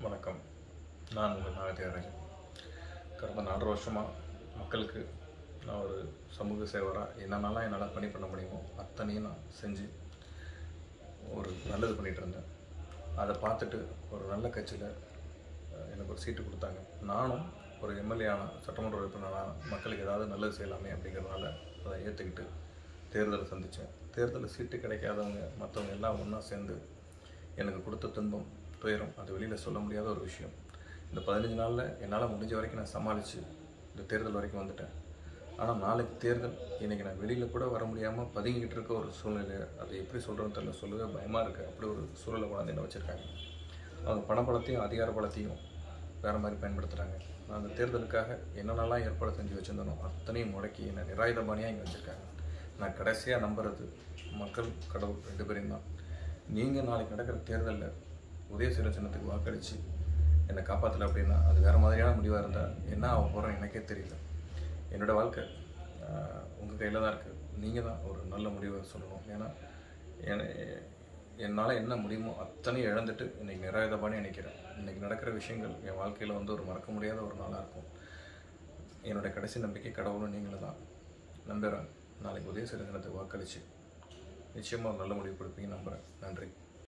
வணக்கம் நான் உங்கள் நாகத்தியாரன் கடந்த நாலரை வருஷமாக மக்களுக்கு நான் ஒரு சமூக சேவராக என்னென்னலாம் என்னால் பணி பண்ண முடியுமோ அத்தனையும் நான் செஞ்சு ஒரு நல்லது பண்ணிகிட்டு இருந்தேன் அதை பார்த்துட்டு ஒரு நல்ல கட்சியில் எனக்கு ஒரு சீட்டு கொடுத்தாங்க நானும் ஒரு எம்எல்ஏ ஆன சட்டமன்ற உறுப்பினரான மக்களுக்கு ஏதாவது நல்லது செய்யலாமே அப்படிங்கிறதுனால அதை ஏற்றுக்கிட்டு தேர்தலை சந்தித்தேன் தேர்தலில் சீட்டு கிடைக்காதவங்க மற்றவங்க எல்லாம் ஒன்றா சேர்ந்து எனக்கு கொடுத்த துன்பம் துயரம் அது வெளியில் சொல்ல முடியாத ஒரு விஷயம் இந்த பதினஞ்சு நாளில் என்னால் முடிஞ்ச வரைக்கும் நான் சமாளித்து இந்த தேர்தல் வரைக்கும் வந்துட்டேன் ஆனால் நாளைக்கு தேர்தல் இன்றைக்கி நான் வெளியில் கூட வர முடியாமல் பதுங்கிக்கிட்டு இருக்க ஒரு சூழ்நிலை அதை எப்படி சொல்கிறேன்னு தெரியல சொல்லவே பயமாக இருக்குது அப்படி ஒரு சூழலை கொண்டாந்து என்ன வச்சுருக்காங்க அவங்க பணபலத்தையும் அதிகார பலத்தையும் வேறு மாதிரி பயன்படுத்துகிறாங்க நான் அந்த தேர்தலுக்காக என்னென்னலாம் ஏற்பாடு செஞ்சு வச்சுருந்தனோ அத்தனையும் முடக்கி என்னை நிராயுதபாணியாக இங்கே வச்சுருக்காங்க நான் கடைசியாக நம்புறது மக்கள் கடவுள் ரெண்டு பேரையும் தான் நீங்கள் நாளைக்கு நடக்கிற தேர்தலில் உதயசூரிய சின்னத்துக்கு வாக்களித்து என்னை காப்பாற்றல அப்படின்னா அது வேறு மாதிரியான முடிவாக இருந்தால் என்ன ஆக போகிறோம் எனக்கே தெரியல என்னோடய வாழ்க்கை உங்கள் கையில் தான் இருக்குது நீங்கள் தான் ஒரு நல்ல முடிவை சொல்லணும் ஏன்னா என- என்னால் என்ன முடியுமோ அத்தனையும் இழந்துட்டு இன்றைக்கி நிராயுதபானே நினைக்கிறேன் இன்றைக்கி நடக்கிற விஷயங்கள் என் வாழ்க்கையில் வந்து ஒரு மறக்க முடியாத ஒரு நாளாக இருக்கும் என்னோட கடைசி நம்பிக்கை கடவுளும் நீங்களும் தான் நம்புகிறேன் நாளைக்கு உதய சிறந்தனத்தை வாக்களித்து நிச்சயமாக ஒரு நல்ல முடிவு கொடுப்பீங்க நம்புகிறேன் நன்றி